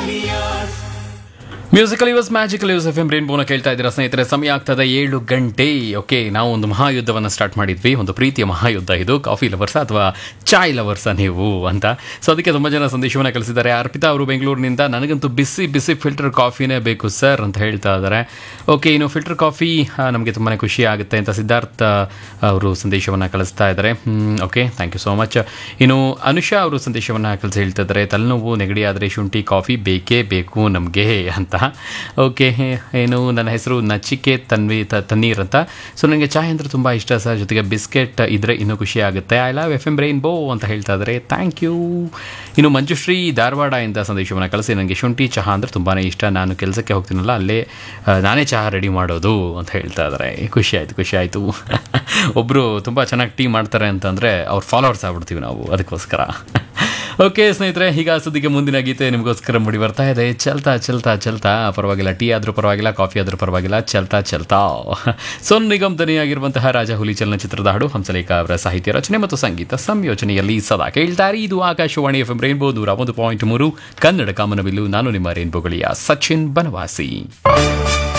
musical use magical use F M ರೇನ್ಬೋನ ಕೇಳ್ತಾ ಇದ್ದೀರಾ ಸ್ನೇಹಿತರೆ ಸಮಯ ಆಗ್ತದೆ ಏಳು ಗಂಟೆ ಓಕೆ ನಾವು ಒಂದು ಮಹಾಯುದ್ಧವನ್ನು ಸ್ಟಾರ್ಟ್ ಮಾಡಿದ್ವಿ ಒಂದು ಪ್ರೀತಿಯ ಮಹಾಯುದ್ಧ ಇದು ಕಾಫಿ ಲವರ್ಸ ಅಥವಾ ಚಾಯ್ ಲವರ್ಸ ನೀವು ಅಂತ ಸೊ ಅದಕ್ಕೆ ತುಂಬ ಜನ ಸಂದೇಶವನ್ನು ಕಳಿಸಿದ್ದಾರೆ ಅರ್ಪಿತಾ ಅವರು ಬೆಂಗಳೂರಿನಿಂದ ನನಗಂತೂ ಬಿಸಿ ಬಿಸಿ ಫಿಲ್ಟರ್ ಕಾಫಿನೇ ಬೇಕು ಸರ್ ಅಂತ ಹೇಳ್ತಾ ಇದ್ದಾರೆ ಓಕೆ ಇನ್ನು ಫಿಲ್ಟರ್ ಕಾಫಿ ನಮಗೆ ತುಂಬಾ ಖುಷಿ ಆಗುತ್ತೆ ಅಂತ ಸಿದ್ಧಾರ್ಥ ಅವರು ಸಂದೇಶವನ್ನು ಕಳಿಸ್ತಾ ಇದ್ದಾರೆ okay thank you so much ಇನ್ನು ಅನುಷಾ ಅವರು ಸಂದೇಶವನ್ನು ಕಳಿಸಿ ಹೇಳ್ತಾ ಇದ್ದಾರೆ ತಲೆನೋವು ನೆಗಡಿ ಆದರೆ ಶುಂಠಿ ಕಾಫಿ ಬೇಕೇ ಬೇಕು ನಮಗೆ ಅಂತ ಓಕೆ ಏನು ನನ್ನ ಹೆಸರು ನಚಿಕೆ ತನ್ವಿ ತ ತನ್ನೀರ್ ಅಂತ ಸೊ ನನಗೆ ಚಾಯ್ ಅಂದರೆ ತುಂಬ ಇಷ್ಟ ಸರ್ ಜೊತೆಗೆ ಬಿಸ್ಕೆಟ್ ಇದ್ದರೆ ಇನ್ನೂ ಖುಷಿ ಆಗುತ್ತೆ I love F M rainbow ಅಂತ ಹೇಳ್ತಾ ಇದ್ದಾರೆ ಥ್ಯಾಂಕ್ ಯು ಇನ್ನು ಮಂಜುಶ್ರೀ ಧಾರವಾಡ ಇಂದ ಸಂದೇಶವನ್ನು ಕಳಿಸಿ ನನಗೆ ಶುಂಠಿ ಚಹಾ ಅಂದರೆ ತುಂಬಾ ಇಷ್ಟ ನಾನು ಕೆಲಸಕ್ಕೆ ಹೋಗ್ತೀನಲ್ಲ ಅಲ್ಲೇ ಆ, ನಾನೇ ಚಹಾ ರೆಡಿ ಮಾಡೋದು ಅಂತ ಹೇಳ್ತಾ ಇದ್ದಾರೆ ಖುಷಿ ಆಯಿತು ಖುಷಿ ಆಯಿತು ಒಬ್ಬರು ತುಂಬ ಚೆನ್ನಾಗಿ ಟೀ ಮಾಡ್ತಾರೆ ಅಂತಂದರೆ ಅವ್ರ ಫಾಲೋವರ್ಸ್ ಆಗ್ಬಿಡ್ತೀವಿ ನಾವು ಅದಕ್ಕೋಸ್ಕರ ಓಕೆ ಸ್ನೇಹಿತರೆ ಈಗ ಸುದ್ದಿಗೆ ಮುಂದಿನ ಗೀತೆ ನಿಮಗೋಸ್ಕರ ಮುಡಿ ಬರ್ತಾ ಇದೆ ಚಲ್ತಾ ಚಲ್ತಾ ಚಲ್ತಾ ಪರವಾಗಿಲ್ಲ ಟೀ ಆದರೂ ಪರವಾಗಿಲ್ಲ ಕಾಫಿ ಆದರೂ ಪರವಾಗಿಲ್ಲ ಚಲ್ತಾ ಚಲ್ತಾ ಸೋನು ನಿಗಮ್ ದನಿಯಾಗಿರುವಂತಹ ರಾಜ ಹುಲಿ ಚಲನಚಿತ್ರದ ಹಾಡು ಹಂಸಲೇಖ ಅವರ ಸಾಹಿತ್ಯ ರಚನೆ ಮತ್ತು ಸಂಗೀತ ಸಂಯೋಜನೆಯಲ್ಲಿ ಸದಾ ಕೇಳ್ತಾರೆ ಇದು ಆಕಾಶವಾಣಿ ಎಫ್ ಎಂ ರೈನ್ಬೋ ನೂರ ಒಂದು ಪಾಯಿಂಟ್ ಮೂರು ಕನ್ನಡ ಕಾಮನಬಿಲ್ಲು ನಾನು ನಿಮ್ಮ ರೈನ್ಬೋಗಳಿಯ ಸಚಿನ್ ಬನವಾಸಿ